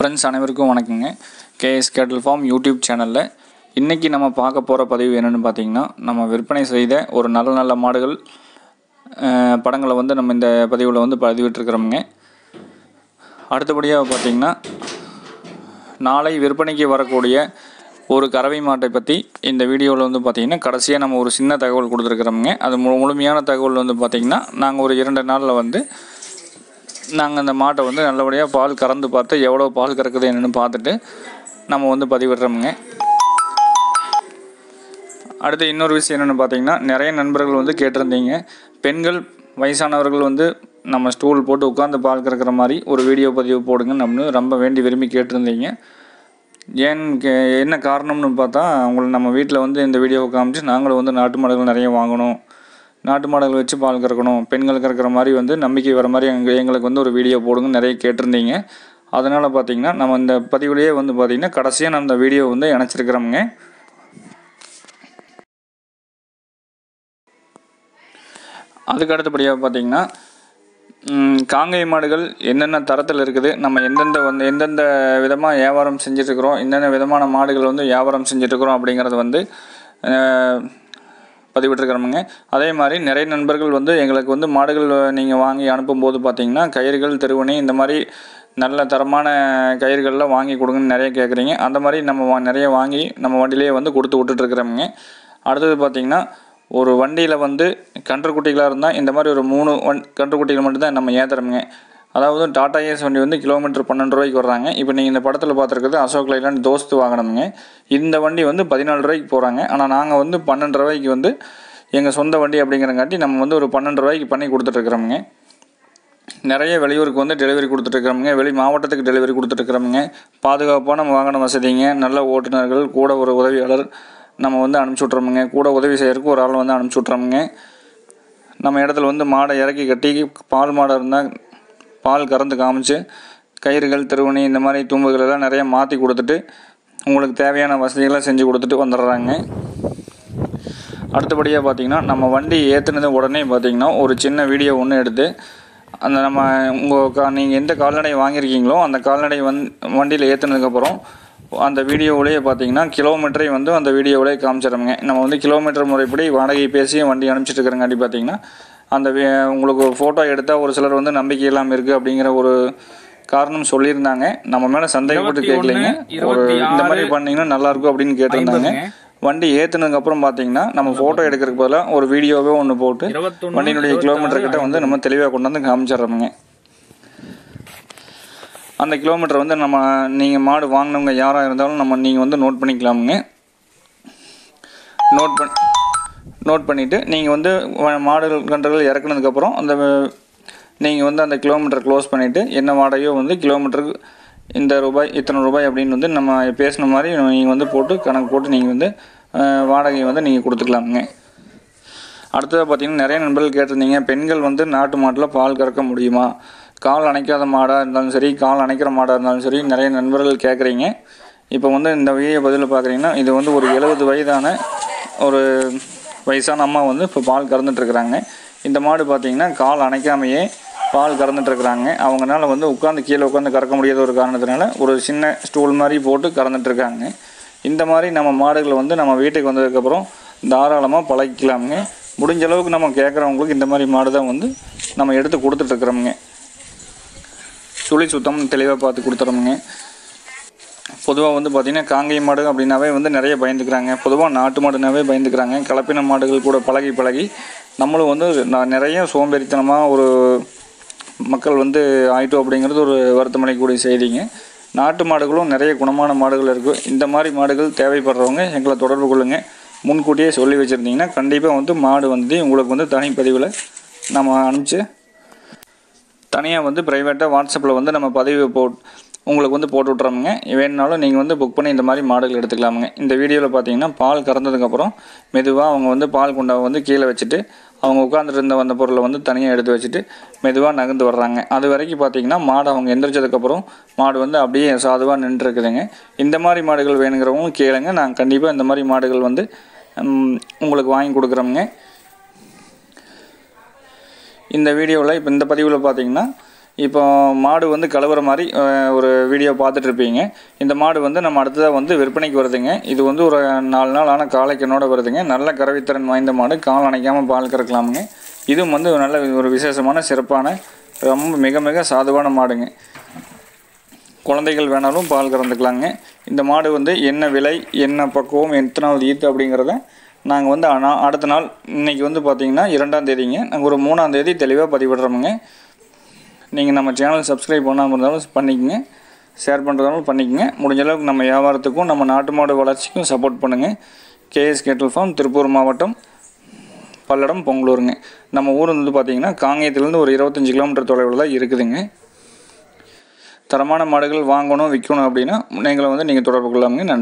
friends அனைவருக்கும் வணக்கங்க KS கேட்டல் ஃபார்ம் யூடியூப் சேனலில் இன்றைக்கி நம்ம பார்க்க போகிற பதிவு என்னென்னு பார்த்தீங்கன்னா நம்ம விற்பனை செய்த ஒரு நல்ல நல்ல மாடுகள் அஹ், படங்களை வந்து நம்ம இந்த பதிவில் வந்து பதிவிட்டிருக்கிறோமுங்க அடுத்தபடியாக பார்த்தீங்கன்னா நாளை விற்பனைக்கு வரக்கூடிய ஒரு கறவை மாட்டை பற்றி இந்த வீடியோவில் வந்து பார்த்திங்கன்னா கடைசியாக நம்ம ஒரு சின்ன தகவல் கொடுத்துருக்குறோமுங்க அது மு முழுமையான தகவல் வந்து பார்த்திங்கன்னா நாங்கள் ஒரு இரண்டு நாளில் வந்து நாங்கள் அந்த மாட்டை வந்து நல்லபடியாக பால் கறந்து பார்த்து எவ்வளோ பால் கறக்குது என்னென்னு பார்த்துட்டு நம்ம வந்து பதிவிடுறோமுங்க அடுத்து இன்னொரு விஷயம் என்னென்னு பார்த்தீங்கன்னா நிறைய நண்பர்கள் வந்து கேட்டிருந்தீங்க பெண்கள் வயசானவர்கள் வந்து நம்ம ஸ்டூல் போட்டு உட்காந்து பால் கறக்கிற மாதிரி ஒரு வீடியோ பதிவு போடுங்க நம்ம ரொம்ப வேண்டி விரும்பி கேட்டிருந்தீங்க ஏன் கே என்ன காரணம்னு பார்த்தா உங்களை நம்ம வீட்டில் வந்து இந்த வீடியோவை காமிச்சு நாங்களும் வந்து நாட்டு மாடுகள் நிறைய வாங்கணும் நாட்டு மாடுகள் வச்சு பால் கறக்கணும் பெண்கள் கறக்கிற மாதிரி வந்து நம்பிக்கை வர மாதிரி எங்கள் எங்களுக்கு வந்து ஒரு வீடியோ போடுங்க நிறைய கேட்டிருந்தீங்க அதனால் பார்த்தீங்கன்னா நம்ம இந்த பதிவுலேயே வந்து பார்த்திங்கன்னா கடைசியாக நான் இந்த வீடியோ வந்து இணைச்சிருக்கிறோமுங்க அதுக்கு அடுத்தபடியாக பார்த்தீங்கன்னா ம், காங்கேய மாடுகள் என்னென்ன தரத்தில் இருக்குது நம்ம எந்தெந்த வந்து எந்தெந்த விதமாக வியாபாரம் செஞ்சிட்ருக்குறோம் என்னென்ன விதமான மாடுகள் வந்து வியாபாரம் செஞ்சிட்ருக்குறோம் அப்படிங்கிறது வந்து அஹ், பதிவிட்டிருக்கிறோமுங்க அதே மாதிரி நிறைய நண்பர்கள் வந்து எங்களுக்கு வந்து மாடுகள் நீங்கள் வாங்கி அனுப்பும்போது பார்த்தீங்கன்னா கயிறுகள் திருவணி இந்த மாதிரி நல்ல தரமான கயிறுகள்லாம் வாங்கி கொடுங்கன்னு நிறைய கேட்குறீங்க அந்த மாதிரி நம்ம வா நிறைய வாங்கி நம்ம வண்டியிலேயே வந்து கொடுத்து விட்டுட்ருக்குறோமுங்க அடுத்தது பார்த்தீங்கன்னா ஒரு வண்டியில் வந்து கன்றுக்குட்டிகளாக இருந்தால் இந்த மாதிரி ஒரு மூணு வன் கன்றுக்குட்டிகள் மட்டும்தான் நம்ம ஏற்றுறோமுங்க அதாவது டாடா ஏஸ் வண்டி வந்து கிலோமீட்டர் பன்னெண்டு ரூபாய்க்கு வர்றாங்க இப்போ நீங்கள் இந்த படத்தில் பார்த்துருக்குறது அசோக் லைலாண்ட் தோஸ்து வாங்கினோமுங்க இந்த வண்டி வந்து பதினாலு ரூபாய்க்கு போகிறாங்க ஆனால் நாங்கள் வந்து பன்னெண்டு ரூபாய்க்கு வந்து எங்கள் சொந்த வண்டி அப்படிங்கிறங்காட்டி நம்ம வந்து ஒரு பன்னெண்டு ரூபாய்க்கு பண்ணி கொடுத்துட்ருக்குறோமுங்க நிறைய வெளியூருக்கு வந்து டெலிவரி கொடுத்துட்ருக்குறோமுங்க வெளி மாவட்டத்துக்கு டெலிவரி கொடுத்துட்ருக்குறோமுங்க பாதுகாப்பான வாகன வசதிங்க நல்ல ஓட்டுநர்கள் கூட ஒரு உதவியாளர் நம்ம வந்து அனுப்பிச்சி விட்றோமுங்க கூட உதவி செய்யறதுக்கு ஒரு ஆள் வந்து அனுப்பிச்சி விட்றோமுங்க நம்ம இடத்துல வந்து மாடை இறக்கி கட்டி பால் மாடை இருந்தால் பால் கறந்து காமிச்சு கயிறுகள் திருவணி இந்த மாதிரி தும்புகள் எல்லாம் நிறைய மாற்றி கொடுத்துட்டு உங்களுக்கு தேவையான வசதிகளை செஞ்சு கொடுத்துட்டு வந்துடுறாங்க அடுத்தபடியாக பார்த்தீங்கன்னா நம்ம வண்டி ஏற்றுனது உடனே பார்த்தீங்கன்னா ஒரு சின்ன வீடியோ ஒன்று எடுத்து அந்த நம்ம உங்கள் கா நீங்கள் எந்த கால்நடை வாங்கியிருக்கீங்களோ அந்த கால்நடை வந் வண்டியில் ஏற்றுனதுக்கப்புறம் அந்த வீடியோவிலேயே பார்த்தீங்கன்னா கிலோமீட்டரை வந்து அந்த வீடியோவிலே காமிச்சிடுறோங்க நம்ம வந்து கிலோமீட்டர் முறைப்படி வாடகை பேசி வண்டி அனுப்பிச்சிட்டு இருக்கிறங்காட்டி பார்த்தீங்கன்னா அந்த வே- உங்களுக்கு ஃபோட்டோ எடுத்தால் ஒரு சிலர் வந்து நம்பிக்கை இல்லாமல் இருக்குது அப்படிங்கிற ஒரு காரணம் சொல்லியிருந்தாங்க நம்ம மேலே சந்தேகப்பட்டு கேட்கலைங்க ஒரு இந்த மாதிரி பண்ணீங்கன்னா நல்லா இருக்கும் அப்படின்னு கேட்டிருந்தாங்க வண்டி ஏற்றுனதுக்கு அப்புறம் பார்த்தீங்கன்னா நம்ம ஃபோட்டோ எடுக்கிறதுக்கு பதிலாக ஒரு வீடியோவே ஒன்று போட்டு வண்டியினுடைய கிலோமீட்டர் கிட்ட வந்து நம்ம தெளிவாக கொண்டு வந்து காமிச்சிடுறோமுங்க அந்த கிலோமீட்டர் வந்து நம்ம நீங்கள் மாடு வாங்கினவங்க யாராக இருந்தாலும் நம்ம நீங்கள் வந்து நோட் பண்ணிக்கலாமுங்க நோட் பண் நோட் பண்ணிவிட்டு நீங்கள் வந்து வ- மாடுகள் கன்றுகள் இறக்குனதுக்கப்புறம் அந்த நீங்கள் வந்து அந்த கிலோமீட்டர் க்ளோஸ் பண்ணிவிட்டு என்ன வாடகையோ வந்து கிலோமீட்டருக்கு இந்த ரூபாய் இத்தனை ரூபாய் அப்படின்னு வந்து நம்ம பேசின மாதிரி நீங்கள் வந்து போட்டு கணக்கு போட்டு நீங்கள் வந்து அஹ், வாடகையை வந்து நீங்கள் கொடுத்துக்கலாமுங்க அடுத்தது பார்த்தீங்கன்னா நிறைய நண்பர்கள் கேட்டிருந்தீங்க பெண்கள் வந்து நாட்டு மாட்டில் பால் கறக்க முடியுமா கால் அணைக்காத மாடாக இருந்தாலும் சரி கால் அணைக்கிற மாடாக இருந்தாலும் சரி நிறைய நண்பர்கள் கேட்குறீங்க இப்போ வந்து இந்த வீடியோ பதில் பார்க்குறீங்கன்னா இது வந்து ஒரு எழுபது வயதான ஒரு வயசான அம்மா வந்து இப்போ பால் கறந்துட்டுருக்குறாங்க இந்த மாடு பார்த்தீங்கன்னா கால் அணைக்காமையே பால் கறந்துட்டுருக்குறாங்க அவங்கனால வந்து உட்காந்து கீழே உட்காந்து கறக்க முடியாத ஒரு காரணத்தினால ஒரு சின்ன ஸ்டூல் மாதிரி போட்டு கறந்துட்டுருக்காங்க இந்த மாதிரி நம்ம மாடுகளை வந்து நம்ம வீட்டுக்கு வந்ததுக்கப்புறம் தாராளமாக பழகிக்கலாமுங்க முடிஞ்ச அளவுக்கு நம்ம கேட்குறவங்களுக்கு இந்த மாதிரி மாடு தான் வந்து நம்ம எடுத்து கொடுத்துட்ருக்குறோமுங்க சுழி சுத்தம் தெளிவாக பார்த்து கொடுத்துறோமுங்க பொதுவாக வந்து பார்த்திங்கன்னா காங்கேய மாடு அப்படின்னாவே வந்து நிறைய பயந்துக்கிறாங்க பொதுவாக நாட்டு மாடுனாவே பயந்துக்கிறாங்க கலப்பின மாடுகள் கூட பழகி பழகி நம்மளும் வந்து நான் நிறைய சோம்பேறித்தனமாக ஒரு மக்கள் வந்து ஆயிட்டோம் அப்படிங்கிறது ஒரு வருத்தமடையக்கூடிய செய்திங்க நாட்டு மாடுகளும் நிறைய குணமான மாடுகள் இருக்குது இந்த மாதிரி மாடுகள் தேவைப்படுறவங்க எங்களை தொடர்பு கொள்ளுங்கள் முன்கூட்டியே சொல்லி வச்சுருந்தீங்கன்னா கண்டிப்பாக வந்து மாடு வந்து உங்களுக்கு வந்து தனிப்பதிவில் நம்ம அனுப்பிச்சு தனியாக வந்து ப்ரைவேட்டாக வாட்ஸ்அப்பில் வந்து நம்ம பதிவு போட் உங்களுக்கு வந்து போட்டு விட்றோமுங்க வேணுனாலும் நீங்கள் வந்து புக் பண்ணி இந்த மாதிரி மாடுகள் எடுத்துக்கலாமுங்க இந்த வீடியோவில் பார்த்தீங்கன்னா பால் கறந்ததுக்கப்புறம் மெதுவாக அவங்க வந்து பால் குண்டாவை வந்து கீழே வச்சுட்டு அவங்க உட்காந்துட்டு இருந்த வந்த பொருளை வந்து தனியாக எடுத்து வச்சுட்டு மெதுவாக நகர்ந்து வர்றாங்க அது வரைக்கும் பார்த்தீங்கன்னா மாடு அவங்க எந்திரிச்சதுக்கப்புறம் மாடு வந்து அப்படியே சாதுவாக நின்றுருக்குதுங்க இந்த மாதிரி மாடுகள் வேணுங்கிறவங்க கேளுங்க நான் கண்டிப்பாக இந்த மாதிரி மாடுகள் வந்து ம், உங்களுக்கு வாங்கி கொடுக்குறோமுங்க இந்த வீடியோவில் இப்போ இந்த பதிவில் பார்த்தீங்கன்னா இப்போ மாடு வந்து கழுவுற மாதிரி அஹ், ஒரு வீடியோ பார்த்துட்டு இருப்பீங்க இந்த மாடு வந்து நம்ம அடுத்ததாக வந்து விற்பனைக்கு வருதுங்க இது வந்து ஒரு நாலு நாள் ஆன காலைக்கனோட வருதுங்க நல்ல கறவைத்திறன் வாய்ந்த மாடு கால் அணைக்காமல் பால் கறக்கலாமுங்க இதுவும் வந்து ஒரு நல்ல ஒரு விசேஷமான சிறப்பான ரொம்ப மிக மிக சாதுவான மாடுங்க குழந்தைகள் வேணாலும் பால் கறந்துக்கலாங்க இந்த மாடு வந்து என்ன விலை என்ன பக்குவம் எத்தனாவது ஈத்து அப்படிங்கிறத நாங்கள் வந்து ஆனா அடுத்த நாள் இன்னைக்கு வந்து பார்த்தீங்கன்னா இரண்டாம் தேதிங்க நாங்கள் ஒரு மூணாம் தேதி தெளிவாக பதிவிடுறோமுங்க நீங்கள் நம்ம சேனல் சப்ஸ்கிரைப் பண்ணாமல் இருந்தாலும் பண்ணிக்கங்க ஷேர் பண்ணுறதாலும் பண்ணிக்கங்க முடிஞ்ச அளவுக்கு நம்ம வியாபாரத்துக்கும் நம்ம நாட்டு மாடு வளர்ச்சிக்கும் சப்போர்ட் பண்ணுங்கள் கேஎஸ் கேட்டல் ஃபார்ம் திருப்பூர் மாவட்டம் பல்லடம் பொங்கலூருங்க நம்ம ஊர் வந்து பார்த்தீங்கன்னா காங்கேயத்துலேருந்து ஒரு இருபத்தஞ்சி கிலோமீட்டர் தொலைவில் தான் இருக்குதுங்க தரமான மாடுகள் வாங்கணும் விற்கணும் அப்படின்னா நீங்களை வந்து நீங்கள் தொடர்பு கொள்ளாமுங்க நன்றி